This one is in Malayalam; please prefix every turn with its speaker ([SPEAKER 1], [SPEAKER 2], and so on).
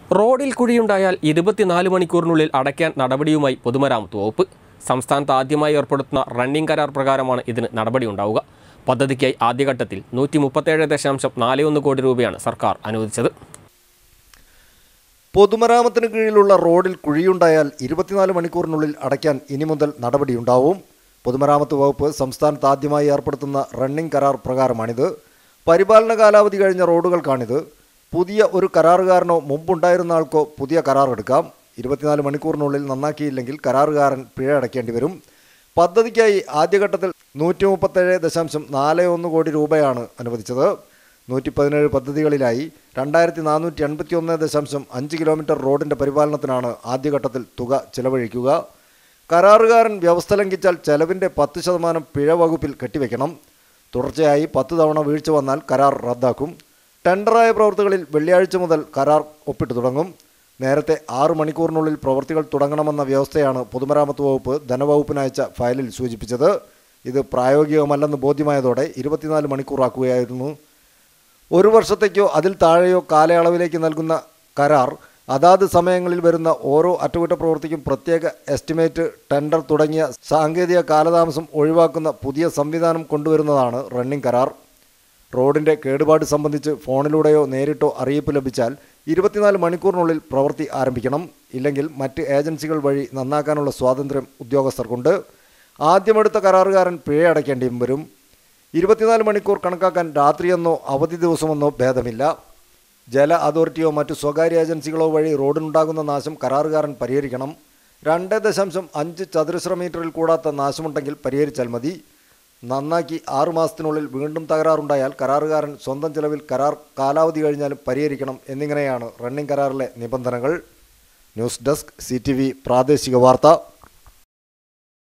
[SPEAKER 1] റോഡിൽ കുഴിയുണ്ടായാൽ ഇരുപത്തിനാല് മണിക്കൂറിനുള്ളിൽ അടയ്ക്കാൻ നടപടിയുമായി പൊതുമരാമത്ത് വകുപ്പ് സംസ്ഥാനത്ത് ആദ്യമായി ഏർപ്പെടുത്തുന്ന റണ്ണിംഗ് കരാർ പ്രകാരമാണ് ഇതിന് നടപടിയുണ്ടാവുക പദ്ധതിക്കായി ആദ്യഘട്ടത്തിൽ നൂറ്റി മുപ്പത്തേഴ് ദശാംശം നാല് ഒന്ന് കോടി രൂപയാണ് സർക്കാർ അനുവദിച്ചത്
[SPEAKER 2] പൊതുമരാമത്തിന് കീഴിലുള്ള റോഡിൽ കുഴിയുണ്ടായാൽ ഇരുപത്തിനാല് മണിക്കൂറിനുള്ളിൽ അടയ്ക്കാൻ ഇനി മുതൽ നടപടിയുണ്ടാവും പൊതുമരാമത്ത് വകുപ്പ് സംസ്ഥാനത്ത് ആദ്യമായി ഏർപ്പെടുത്തുന്ന റണ്ണിംഗ് കരാർ പ്രകാരമാണിത് പരിപാലന കാലാവധി കഴിഞ്ഞ റോഡുകൾക്കാണിത് പുതിയ ഒരു കരാറുകാരനോ മുമ്പുണ്ടായിരുന്ന ആൾക്കോ പുതിയ കരാർ എടുക്കാം ഇരുപത്തിനാല് മണിക്കൂറിനുള്ളിൽ നന്നാക്കിയില്ലെങ്കിൽ കരാറുകാരൻ പിഴ അടയ്ക്കേണ്ടി വരും പദ്ധതിക്കായി ആദ്യഘട്ടത്തിൽ നൂറ്റി മുപ്പത്തേഴ് ദശാംശം നാല് ഒന്ന് കോടി രൂപയാണ് അനുവദിച്ചത് നൂറ്റി പതിനേഴ് പദ്ധതികളിലായി രണ്ടായിരത്തി നാനൂറ്റി എൺപത്തി ഒന്ന് ദശാംശം അഞ്ച് കിലോമീറ്റർ റോഡിൻ്റെ പരിപാലനത്തിനാണ് ആദ്യഘട്ടത്തിൽ തുക ചിലവഴിക്കുക കരാറുകാരൻ വ്യവസ്ഥ ലംഘിച്ചാൽ ചെലവിൻ്റെ പത്ത് ശതമാനം പിഴ വകുപ്പിൽ കെട്ടിവെക്കണം തുടർച്ചയായി പത്ത് തവണ വീഴ്ച വന്നാൽ കരാർ റദ്ദാക്കും ടെൻഡറായ പ്രവൃത്തികളിൽ വെള്ളിയാഴ്ച മുതൽ കരാർ ഒപ്പിട്ടു തുടങ്ങും നേരത്തെ ആറ് മണിക്കൂറിനുള്ളിൽ പ്രവൃത്തികൾ തുടങ്ങണമെന്ന വ്യവസ്ഥയാണ് പൊതുമരാമത്ത് വകുപ്പ് ധനവകുപ്പിനയച്ച ഫയലിൽ സൂചിപ്പിച്ചത് ഇത് പ്രായോഗികമല്ലെന്ന് ബോധ്യമായതോടെ ഇരുപത്തിനാല് മണിക്കൂറാക്കുകയായിരുന്നു ഒരു വർഷത്തേക്കോ അതിൽ താഴെയോ കാലയളവിലേക്ക് നൽകുന്ന കരാർ അതാത് സമയങ്ങളിൽ വരുന്ന ഓരോ അറ്റകുറ്റപ്രവൃത്തിക്കും പ്രത്യേക എസ്റ്റിമേറ്റ് ടെൻഡർ തുടങ്ങിയ സാങ്കേതിക കാലതാമസം ഒഴിവാക്കുന്ന പുതിയ സംവിധാനം കൊണ്ടുവരുന്നതാണ് റണ്ണിംഗ് കരാർ റോഡിൻ്റെ കേടുപാട് സംബന്ധിച്ച് ഫോണിലൂടെയോ നേരിട്ടോ അറിയിപ്പ് ലഭിച്ചാൽ ഇരുപത്തിനാല് മണിക്കൂറിനുള്ളിൽ പ്രവൃത്തി ആരംഭിക്കണം ഇല്ലെങ്കിൽ മറ്റ് ഏജൻസികൾ വഴി നന്നാക്കാനുള്ള സ്വാതന്ത്ര്യം ഉദ്യോഗസ്ഥർക്കുണ്ട് ആദ്യമെടുത്ത കരാറുകാരൻ പിഴ അടയ്ക്കേണ്ടിയും വരും ഇരുപത്തിനാല് മണിക്കൂർ കണക്കാക്കാൻ രാത്രിയെന്നോ അവധി ദിവസമെന്നോ ഭേദമില്ല ജല അതോറിറ്റിയോ മറ്റു സ്വകാര്യ ഏജൻസികളോ വഴി റോഡിനുണ്ടാകുന്ന നാശം കരാറുകാരൻ പരിഹരിക്കണം രണ്ട് ദശാംശം അഞ്ച് ചതുരശ്ര മീറ്ററിൽ കൂടാത്ത നാശമുണ്ടെങ്കിൽ പരിഹരിച്ചാൽ മതി നന്നാക്കി ആറു മാസത്തിനുള്ളിൽ വീണ്ടും തകരാറുണ്ടായാൽ കരാറുകാരൻ സ്വന്തം ചെലവിൽ കരാർ കാലാവധി കഴിഞ്ഞാലും പരിഹരിക്കണം എന്നിങ്ങനെയാണ് റണ്ണിംഗ് കരാറിലെ നിബന്ധനകൾ ന്യൂസ് ഡെസ്ക് സി പ്രാദേശിക വാർത്ത